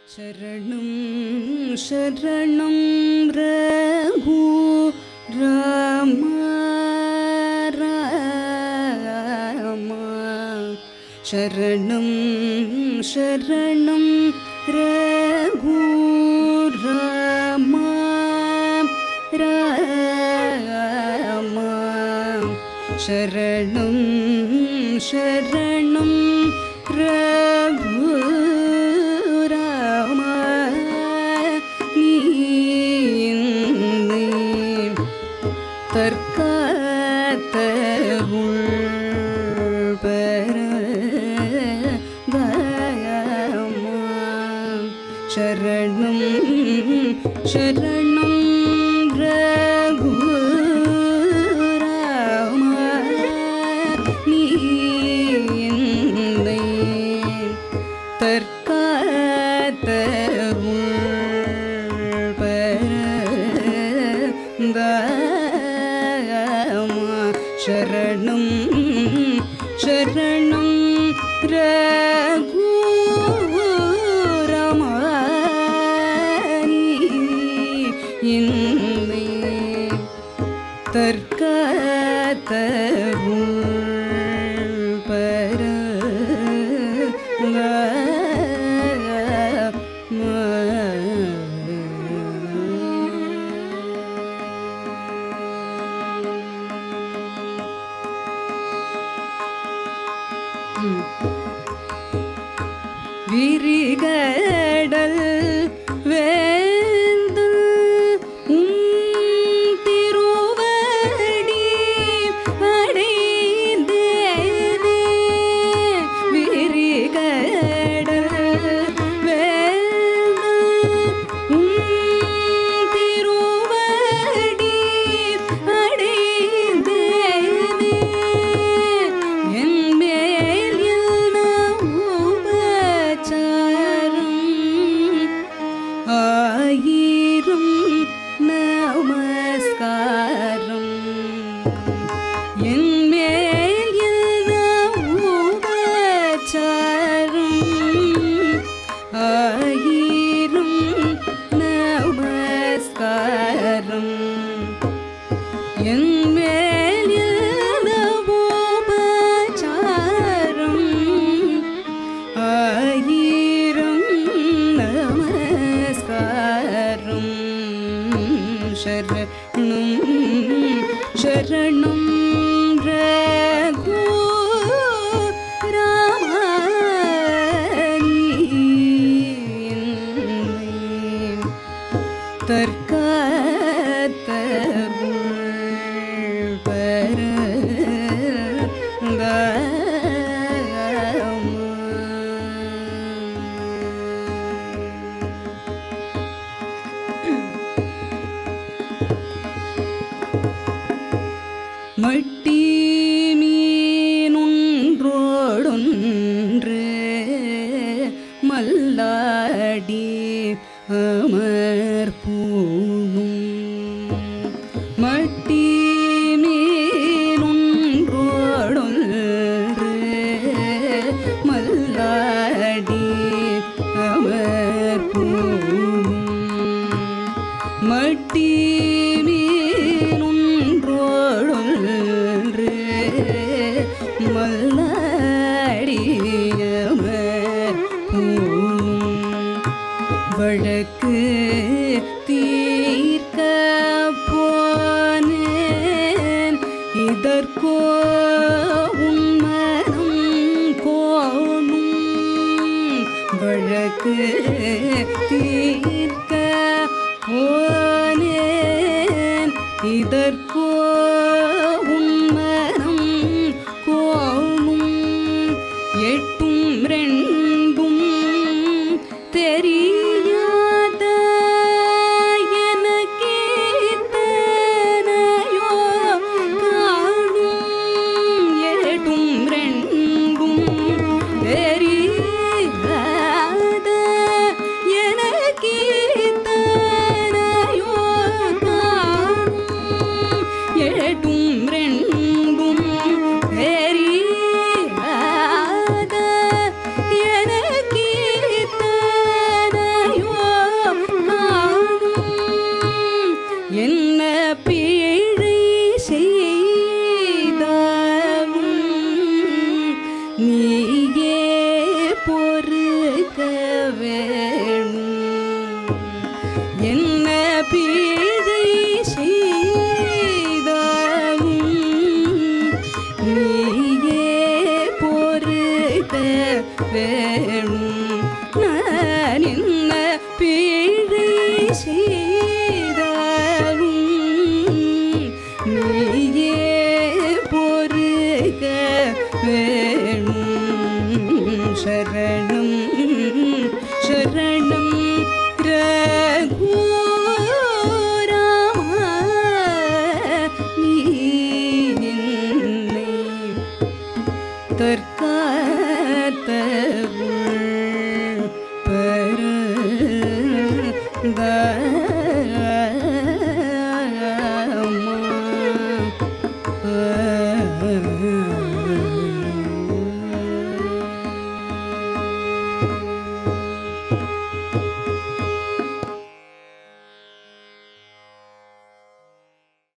शरणं शरणं रघु राम राम शरणं शरणं रघु राम राम शरणं शरणं रघु राम நீ தற்காத்த பெற தயமா சரணம் சரணம் ரகு ராம நீ என்னை தற்காத்த பரந்தமா சரணம் சரணம் ரகு என்னை தற்காத்த பர விரிகடல் வேந்தல் உம் திருவடி அடைந்தேனே விரிகடல் வேந்தல் உம் திருவடி அடைந்தேனே என் மேல் என்ன உபச்சாரம் ஆயிரம் நமஸ்காரம் என் மேல் என்ன உபச்சாரம் ஆயிரம் நமஸ்காரம் என் மேல் உபச்சாரம் ஆயிரம் நமஸ்காரம் சரணம் சரணம் ரகு ராம தற்காத்த பர மட்டி மீனொன்றோடொன்று மல்லாடி அமர் பூணும் மட்டி மீனொன்றோடொன்று மல்லாடி அமர் பூணும் மட்டி மீனொன்றோடொன்று மல்லாடியமர் பூணும் வழக்கு தீர்க்க போனேன் இதற்கோ உன்மனம் கோணும் வழக்கு தீர்க்க போனேன் இதற்கோ உன்மனம் கோணும் எட்டும் ரெண்டும் தெரியாத எனக்கே தனையோ காணும் எட்டும் ரெண்டும் தெரியாத எனக்கே தனையோ நீயே பொறுத்த வேணும் நான் என்ன பிழை செய்தாலும் நீயே பொறுக்க வேணும் சரணம் சரணம் ரகுராமா நீ என்னை தற்காத்தருள் பரந்தாம